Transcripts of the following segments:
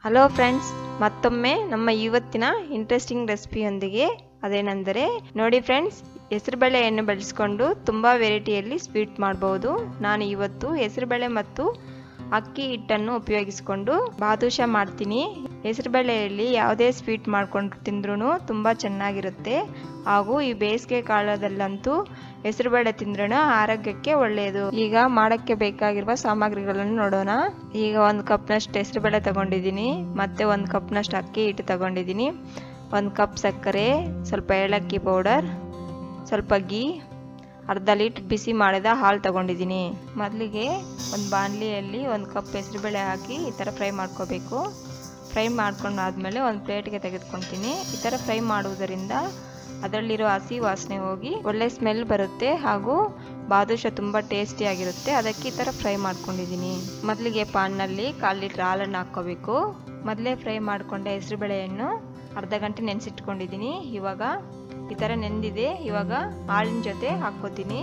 hello friends ಮತ್ತೊಮ್ಮೆ ನಮ್ಮ ಇವತ್ತಿನ ಇಂಟ್ರೆಸ್ಟಿಂಗ್ ರೆಸಿಪಿಯೊಂದಿಗೆ ಅದೇನೆಂದರೆ ನೋಡಿ ಫ್ರೆಂಡ್ಸ್ ಹೆಸರುಬೇಳೆಯನ್ನು ಬಳಸಿಕೊಂಡು ತುಂಬ ವೆರೈಟಿಯಲ್ಲಿ ಸ್ವೀಟ್ ಮಾಡಬಹುದು ನಾನು ಇವತ್ತು ಹೆಸರುಬೇಳೆ ಮತ್ತು ಅಕ್ಕಿ ಹಿಟ್ಟನ್ನು ಉಪಯೋಗಿಸಿಕೊಂಡು ಬಾದುಷಾ ಮಾಡ್ತೀನಿ ಹೆಸರುಬೇಳೆಯಲ್ಲಿ ಯಾವುದೇ ಸ್ವೀಟ್ ಮಾಡ್ಕೊಂಡು ತಿಂದ್ರೂ ತುಂಬ ಚೆನ್ನಾಗಿರುತ್ತೆ ಹಾಗೂ ಈ ಬೇಸಿಗೆ ಕಾಲದಲ್ಲಂತೂ ಹೆಸರುಬೇಳೆ ತಿಂದ್ರೂ ಆರೋಗ್ಯಕ್ಕೆ ಒಳ್ಳೆಯದು ಈಗ ಮಾಡೋಕ್ಕೆ ಬೇಕಾಗಿರುವ ಸಾಮಗ್ರಿಗಳನ್ನು ನೋಡೋಣ ಈಗ ಒಂದು ಕಪ್ನಷ್ಟು ಹೆಸರುಬೇಳೆ ತಗೊಂಡಿದ್ದೀನಿ ಮತ್ತೆ ಒಂದು ಕಪ್ನಷ್ಟು ಅಕ್ಕಿ ಹಿಟ್ಟು ತಗೊಂಡಿದ್ದೀನಿ ಒಂದು ಕಪ್ ಸಕ್ಕರೆ ಸ್ವಲ್ಪ ಏಲಕ್ಕಿ ಪೌಡರ್ ಸ್ವಲ್ಪ ಗೀ ಅರ್ಧ ಲೀಟ್ರ್ ಬಿಸಿ ಮಾಡಿದ ಹಾಲು ತಗೊಂಡಿದ್ದೀನಿ ಮೊದಲಿಗೆ ಒಂದು ಬಾಣಲಿಯಲ್ಲಿ ಒಂದು ಕಪ್ ಹೆಸರುಬೇಳೆ ಹಾಕಿ ಈ ಥರ ಫ್ರೈ ಮಾಡ್ಕೋಬೇಕು ಫ್ರೈ ಮಾಡ್ಕೊಂಡಾದ್ಮೇಲೆ ಒಂದು ಪ್ಲೇಟ್ಗೆ ತೆಗೆದುಕೊಳ್ತೀನಿ ಈ ಥರ ಫ್ರೈ ಮಾಡುವುದರಿಂದ ಅದರಲ್ಲಿರೋ ಹಸಿ ವಾಸನೆ ಹೋಗಿ ಒಳ್ಳೆ ಸ್ಮೆಲ್ ಬರುತ್ತೆ ಹಾಗೂ ಬಾದುಷ ತುಂಬ ಟೇಸ್ಟಿಯಾಗಿರುತ್ತೆ ಅದಕ್ಕೆ ಈ ಥರ ಫ್ರೈ ಮಾಡ್ಕೊಂಡಿದ್ದೀನಿ ಮೊದಲಿಗೆ ಪಾನ್ನಲ್ಲಿ ಕಾಲು ಲೀಟ್ರ್ ಹಾಲನ್ನು ಹಾಕ್ಕೋಬೇಕು ಮೊದಲೇ ಫ್ರೈ ಮಾಡಿಕೊಂಡೆ ಹೆಸರುಬೇಳೆಯನ್ನು ಅರ್ಧ ಗಂಟೆ ನೆನೆಸಿಟ್ಕೊಂಡಿದ್ದೀನಿ ಇವಾಗ ಈ ಥರ ನೆಂದಿದೆ ಇವಾಗ ಹಾಲಿನ ಜೊತೆ ಹಾಕ್ಕೋತೀನಿ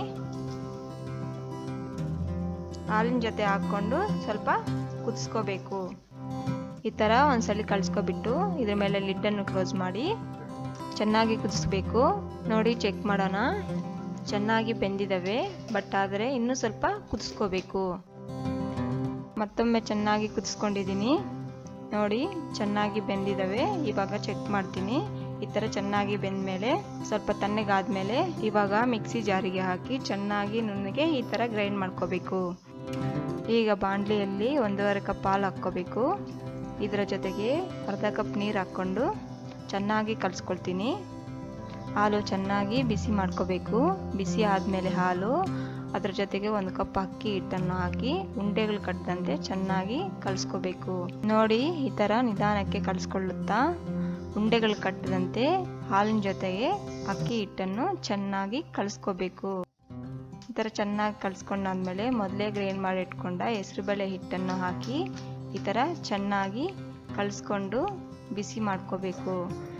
ಹಾಲಿನ ಜೊತೆ ಹಾಕ್ಕೊಂಡು ಸ್ವಲ್ಪ ಕುದಿಸ್ಕೋಬೇಕು ಈ ಥರ ಒಂದ್ಸಲಿ ಕಳಿಸ್ಕೊಬಿಟ್ಟು ಇದ್ರ ಮೇಲೆ ಲಿಡ್ಡನ್ನು ಕ್ಲೋಸ್ ಮಾಡಿ ಚೆನ್ನಾಗಿ ಕುದಿಸ್ಬೇಕು ನೋಡಿ ಚೆಕ್ ಮಾಡೋಣ ಚೆನ್ನಾಗಿ ಬೆಂದಿದ್ದಾವೆ ಬಟ್ ಆದರೆ ಇನ್ನೂ ಸ್ವಲ್ಪ ಕುದಿಸ್ಕೋಬೇಕು ಮತ್ತೊಮ್ಮೆ ಚೆನ್ನಾಗಿ ಕುದಿಸ್ಕೊಂಡಿದ್ದೀನಿ ನೋಡಿ ಚೆನ್ನಾಗಿ ಬೆಂದಿದ್ದಾವೆ ಇವಾಗ ಚೆಕ್ ಮಾಡ್ತೀನಿ ಈ ಥರ ಚೆನ್ನಾಗಿ ಬೆಂದಮೇಲೆ ಸ್ವಲ್ಪ ತಣ್ಣಗಾದ್ಮೇಲೆ ಇವಾಗ ಮಿಕ್ಸಿ ಜಾರಿಗೆ ಹಾಕಿ ಚೆನ್ನಾಗಿ ನುಣ್ಣಗೆ ಈ ಥರ ಗ್ರೈಂಡ್ ಮಾಡ್ಕೋಬೇಕು ಈಗ ಬಾಣಲಿಯಲ್ಲಿ ಒಂದೂವರೆ ಕಪ್ ಹಾಲು ಹಾಕ್ಕೋಬೇಕು ಇದರ ಜೊತೆಗೆ ಅರ್ಧ ಕಪ್ ನೀರು ಹಾಕ್ಕೊಂಡು ಚೆನ್ನಾಗಿ ಕಲಿಸ್ಕೊಳ್ತೀನಿ ಹಾಲು ಚೆನ್ನಾಗಿ ಬಿಸಿ ಮಾಡ್ಕೋಬೇಕು ಬಿಸಿ ಆದಮೇಲೆ ಹಾಲು ಅದ್ರ ಜೊತೆಗೆ ಒಂದು ಕಪ್ ಅಕ್ಕಿ ಹಿಟ್ಟನ್ನು ಹಾಕಿ ಉಂಡೆಗಳು ಕಟ್ಟದಂತೆ ಚೆನ್ನಾಗಿ ಕಲಿಸ್ಕೋಬೇಕು ನೋಡಿ ಈ ಥರ ನಿಧಾನಕ್ಕೆ ಕಲಿಸ್ಕೊಳ್ಳುತ್ತಾ ಉಂಡೆಗಳು ಕಟ್ಟದಂತೆ ಹಾಲಿನ ಜೊತೆಗೆ ಅಕ್ಕಿ ಹಿಟ್ಟನ್ನು ಚೆನ್ನಾಗಿ ಕಲಿಸ್ಕೋಬೇಕು ಈ ಥರ ಚೆನ್ನಾಗಿ ಕಲಿಸ್ಕೊಂಡಾದ್ಮೇಲೆ ಮೊದಲೇ ಗ್ರೈಂಡ್ ಮಾಡಿ ಇಟ್ಕೊಂಡ ಹೆಸರುಬೇಳೆ ಹಿಟ್ಟನ್ನು ಹಾಕಿ ಈ ಥರ ಚೆನ್ನಾಗಿ ಕಲಿಸ್ಕೊಂಡು ಬಿಸಿ ಮಾಡ್ಕೋಬೇಕು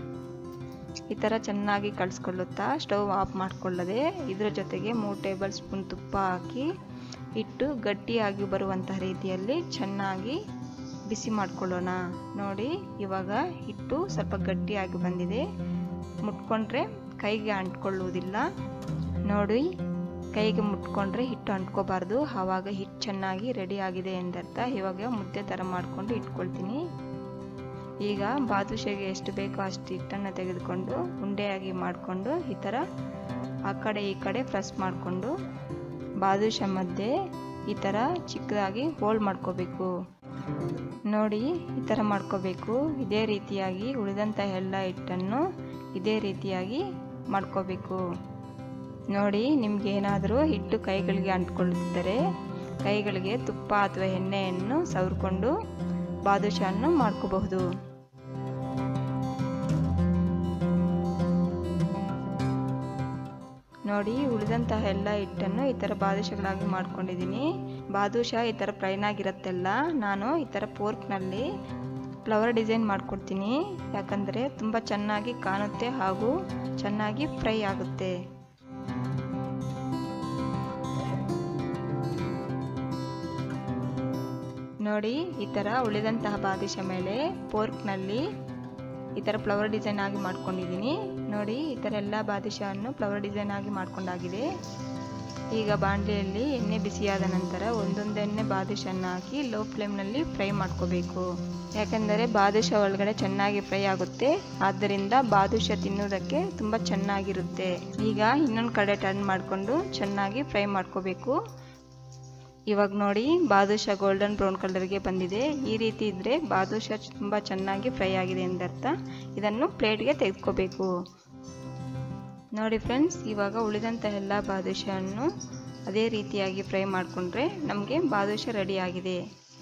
ಈ ಥರ ಚೆನ್ನಾಗಿ ಕಲಿಸ್ಕೊಳ್ಳುತ್ತಾ ಸ್ಟವ್ ಆಫ್ ಮಾಡಿಕೊಳ್ಳದೆ ಇದರ ಜೊತೆಗೆ ಮೂರು ಟೇಬಲ್ ಸ್ಪೂನ್ ತುಪ್ಪ ಹಾಕಿ ಹಿಟ್ಟು ಗಟ್ಟಿಯಾಗಿ ಬರುವಂತಹ ರೀತಿಯಲ್ಲಿ ಚೆನ್ನಾಗಿ ಬಿಸಿ ಮಾಡ್ಕೊಳ್ಳೋಣ ನೋಡಿ ಇವಾಗ ಹಿಟ್ಟು ಸ್ವಲ್ಪ ಗಟ್ಟಿಯಾಗಿ ಬಂದಿದೆ ಮುಟ್ಕೊಂಡ್ರೆ ಕೈಗೆ ಅಂಟ್ಕೊಳ್ಳುವುದಿಲ್ಲ ನೋಡಿ ಕೈಗೆ ಮುಟ್ಕೊಂಡ್ರೆ ಹಿಟ್ಟು ಅಂಟ್ಕೋಬಾರ್ದು ಆವಾಗ ಹಿಟ್ಟು ಚೆನ್ನಾಗಿ ರೆಡಿ ಆಗಿದೆ ಎಂದರ್ಥ ಇವಾಗ ಮುದ್ದೆ ಥರ ಮಾಡಿಕೊಂಡು ಇಟ್ಕೊಳ್ತೀನಿ ಈಗ ಬಾದುಷೆಗೆ ಎಷ್ಟು ಬೇಕೋ ಅಷ್ಟು ಹಿಟ್ಟನ್ನು ತೆಗೆದುಕೊಂಡು ಉಂಡೆಯಾಗಿ ಮಾಡಿಕೊಂಡು ಈ ಥರ ಆ ಕಡೆ ಈ ಕಡೆ ಪ್ರೆಸ್ ಮಾಡಿಕೊಂಡು ಬಾದುಷ ಮಧ್ಯೆ ಈ ಥರ ಚಿಕ್ಕದಾಗಿ ಹೋಲ್ ಮಾಡ್ಕೋಬೇಕು ನೋಡಿ ಈ ಥರ ಮಾಡ್ಕೋಬೇಕು ಇದೇ ರೀತಿಯಾಗಿ ಉಳಿದಂಥ ಎಲ್ಲ ಹಿಟ್ಟನ್ನು ಇದೇ ರೀತಿಯಾಗಿ ಮಾಡ್ಕೋಬೇಕು ನೋಡಿ ನಿಮ್ಗೆ ಏನಾದರೂ ಹಿಟ್ಟು ಕೈಗಳಿಗೆ ಅಂಟ್ಕೊಳ್ಳುತ್ತಿದ್ದರೆ ಕೈಗಳಿಗೆ ತುಪ್ಪ ಅಥವಾ ಎಣ್ಣೆಯನ್ನು ಸವರ್ಕೊಂಡು ಬಾದುಷಾನ್ನು ಮಾಡ್ಕೋಬಹುದು ನೋಡಿ ಉಳಿದಂತಹ ಎಲ್ಲ ಹಿಟ್ಟನ್ನು ಈ ಥರ ಬಾದುಷಗಳಾಗಿ ಮಾಡ್ಕೊಂಡಿದ್ದೀನಿ ಬಾದುಷಾ ಈ ಥರ ಪ್ಲೈನ್ ಆಗಿರುತ್ತೆಲ್ಲ ನಾನು ಈ ಥರ ಪೋರ್ಕ್ನಲ್ಲಿ ಫ್ಲವರ್ ಡಿಸೈನ್ ಮಾಡ್ಕೊಡ್ತೀನಿ ಯಾಕಂದರೆ ತುಂಬ ಚೆನ್ನಾಗಿ ಕಾಣುತ್ತೆ ಹಾಗೂ ಚೆನ್ನಾಗಿ ಫ್ರೈ ಆಗುತ್ತೆ ನೋಡಿ ಈ ಥರ ಉಳಿದಂತಹ ಬಾದುಷ ಮೇಲೆ ಪೋರ್ಕ್ನಲ್ಲಿ ಈ ಥರ ಫ್ಲವರ್ ಡಿಸೈನ್ ಆಗಿ ಮಾಡ್ಕೊಂಡಿದ್ದೀನಿ ನೋಡಿ ಈ ಥರ ಎಲ್ಲ ಬಾದುಷವನ್ನು ಫ್ಲವರ್ ಡಿಸೈನ್ ಆಗಿ ಮಾಡ್ಕೊಂಡಾಗಿದೆ ಈಗ ಬಾಣಲೆಯಲ್ಲಿ ಎಣ್ಣೆ ಬಿಸಿಯಾದ ನಂತರ ಒಂದೊಂದೆಣ್ಣೆ ಬಾದುಷನ್ನು ಹಾಕಿ ಲೋ ಫ್ಲೇಮ್ನಲ್ಲಿ ಫ್ರೈ ಮಾಡ್ಕೋಬೇಕು ಯಾಕೆಂದರೆ ಬಾದುಷ ಒಳಗಡೆ ಚೆನ್ನಾಗಿ ಫ್ರೈ ಆಗುತ್ತೆ ಆದ್ದರಿಂದ ಬಾದುಷ ತಿನ್ನೋದಕ್ಕೆ ತುಂಬ ಚೆನ್ನಾಗಿರುತ್ತೆ ಈಗ ಇನ್ನೊಂದು ಕಡೆ ಟರ್ನ್ ಮಾಡಿಕೊಂಡು ಚೆನ್ನಾಗಿ ಫ್ರೈ ಮಾಡ್ಕೋಬೇಕು ಇವಾಗ ನೋಡಿ ಬಾದುಷಾ ಗೋಲ್ಡನ್ ಬ್ರೌನ್ ಕಲರ್ಗೆ ಬಂದಿದೆ ಈ ರೀತಿ ಇದ್ದರೆ ಬಾದುಷಾ ತುಂಬ ಚೆನ್ನಾಗಿ ಫ್ರೈ ಆಗಿದೆ ಎಂದರ್ಥ ಇದನ್ನು ಪ್ಲೇಟ್ಗೆ ತೆಗೆದುಕೋಬೇಕು ನೋಡಿ ಫ್ರೆಂಡ್ಸ್ ಇವಾಗ ಉಳಿದಂಥ ಎಲ್ಲ ಬಾದುಷವನ್ನು ಅದೇ ರೀತಿಯಾಗಿ ಫ್ರೈ ಮಾಡಿಕೊಂಡ್ರೆ ನಮಗೆ ಬಾದುಷ ರೆಡಿ ಆಗಿದೆ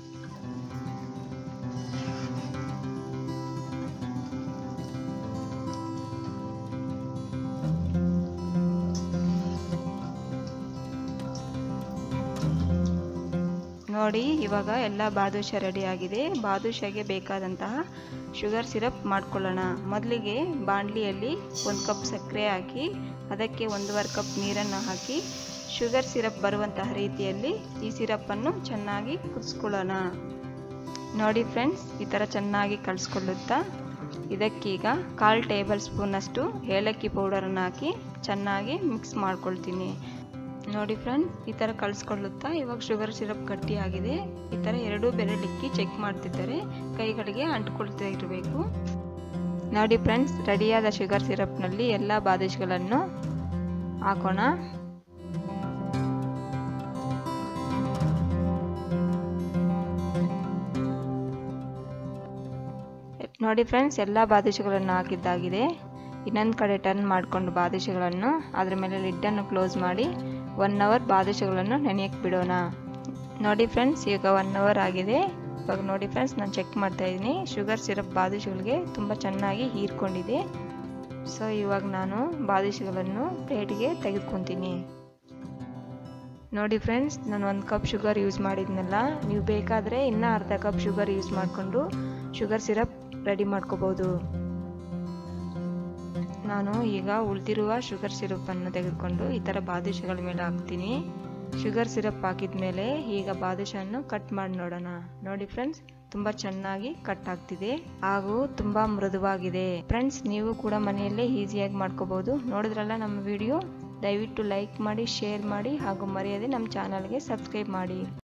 ನೋಡಿ ಇವಾಗ ಎಲ್ಲ ಬಾದುಷ ರೆಡಿ ಆಗಿದೆ ಬಾದುಷಗೆ ಬೇಕಾದಂತಹ ಶುಗರ್ ಸಿರಪ್ ಮಾಡ್ಕೊಳ್ಳೋಣ ಮೊದಲಿಗೆ ಬಾಣಲಿಯಲ್ಲಿ ಒಂದು ಕಪ್ ಸಕ್ಕರೆ ಹಾಕಿ ಅದಕ್ಕೆ ಒಂದೂವರೆ ಕಪ್ ನೀರನ್ನು ಹಾಕಿ ಶುಗರ್ ಸಿರಪ್ ಬರುವಂತಹ ರೀತಿಯಲ್ಲಿ ಈ ಸಿರಪ್ಪನ್ನು ಚೆನ್ನಾಗಿ ಕುದಿಸ್ಕೊಳ್ಳೋಣ ನೋಡಿ ಫ್ರೆಂಡ್ಸ್ ಈ ಥರ ಚೆನ್ನಾಗಿ ಕಲಿಸ್ಕೊಳ್ಳುತ್ತಾ ಇದಕ್ಕೀಗ ಕಾಲು ಟೇಬಲ್ ಸ್ಪೂನಷ್ಟು ಏಲಕ್ಕಿ ಪೌಡರನ್ನು ಹಾಕಿ ಚೆನ್ನಾಗಿ ಮಿಕ್ಸ್ ಮಾಡ್ಕೊಳ್ತೀನಿ ನೋಡಿ ಫ್ರೆಂಡ್ಸ್ ಈ ಥರ ಕಲಿಸ್ಕೊಳ್ಳುತ್ತಾ ಇವಾಗ ಶುಗರ್ ಸಿರಪ್ ಗಟ್ಟಿಯಾಗಿದೆ ಈ ಥರ ಎರಡೂ ಬೆರಳಿಕ್ಕಿ ಚೆಕ್ ಮಾಡ್ತಿದ್ದರೆ ಕೈಗಳಿಗೆ ಅಂಟ್ಕೊಳ್ತಾ ಇರಬೇಕು ನೋಡಿ ಫ್ರೆಂಡ್ಸ್ ರೆಡಿಯಾದ ಶುಗರ್ ಸಿರಪ್ನಲ್ಲಿ ಎಲ್ಲ ಬಾದುಷಗಳನ್ನು ಹಾಕೋಣ ನೋಡಿ ಫ್ರೆಂಡ್ಸ್ ಎಲ್ಲ ಬಾದುಷಗಳನ್ನು ಹಾಕಿದ್ದಾಗಿದೆ ಇನ್ನೊಂದು ಕಡೆ ಟರ್ನ್ ಮಾಡಿಕೊಂಡು ಬಾದುಷಗಳನ್ನು ಅದರ ಮೇಲೆ ಲಿಡ್ಡನ್ನು ಕ್ಲೋಸ್ ಮಾಡಿ ಒನ್ ಅವರ್ ಬಾದುಷಗಳನ್ನು ನೆನೆಯಕ್ಕೆ ಬಿಡೋಣ ನೋಡಿ ಫ್ರೆಂಡ್ಸ್ ಈಗ ಒನ್ ಅವರ್ ಆಗಿದೆ ಇವಾಗ ನೋಡಿ ಫ್ರೆಂಡ್ಸ್ ನಾನು ಚೆಕ್ ಮಾಡ್ತಾ ಇದ್ದೀನಿ ಶುಗರ್ ಸಿರಪ್ ಬಾದುಷಗಳಿಗೆ ತುಂಬ ಚೆನ್ನಾಗಿ ಹೀರ್ಕೊಂಡಿದೆ ಸೊ ಇವಾಗ ನಾನು ಬಾದುಷಗಳನ್ನು ಪ್ಲೇಟ್ಗೆ ತೆಗೆದುಕೊತೀನಿ ನೋಡಿ ಫ್ರೆಂಡ್ಸ್ ನಾನು ಒಂದು ಕಪ್ ಶುಗರ್ ಯೂಸ್ ಮಾಡಿದ್ನಲ್ಲ ನೀವು ಬೇಕಾದರೆ ಇನ್ನೂ ಅರ್ಧ ಕಪ್ ಶುಗರ್ ಯೂಸ್ ಮಾಡಿಕೊಂಡು ಶುಗರ್ ಸಿರಪ್ ರೆಡಿ ಮಾಡ್ಕೋಬೋದು ನಾನು ಈಗ ಉಳಿದಿರುವ ಶುಗರ್ ಸಿರಪ್ಪನ್ನು ತೆಗೆದುಕೊಂಡು ಈ ಥರ ಬಾದುಷಗಳ ಮೇಲೆ ಹಾಕ್ತೀನಿ ಶುಗರ್ ಸಿರಪ್ ಹಾಕಿದ ಮೇಲೆ ಈಗ ಬಾದುಷನ್ನು ಕಟ್ ಮಾಡಿ ನೋಡೋಣ ನೋಡಿ ಫ್ರೆಂಡ್ಸ್ ತುಂಬ ಚೆನ್ನಾಗಿ ಕಟ್ ಆಗ್ತಿದೆ ಹಾಗೂ ತುಂಬ ಮೃದುವಾಗಿದೆ ಫ್ರೆಂಡ್ಸ್ ನೀವು ಕೂಡ ಮನೆಯಲ್ಲೇ ಈಸಿಯಾಗಿ ಮಾಡ್ಕೋಬಹುದು ನೋಡಿದ್ರಲ್ಲ ನಮ್ಮ ವಿಡಿಯೋ ದಯವಿಟ್ಟು ಲೈಕ್ ಮಾಡಿ ಶೇರ್ ಮಾಡಿ ಹಾಗೂ ಮರೆಯದೆ ನಮ್ಮ ಚಾನಲ್ಗೆ ಸಬ್ಸ್ಕ್ರೈಬ್ ಮಾಡಿ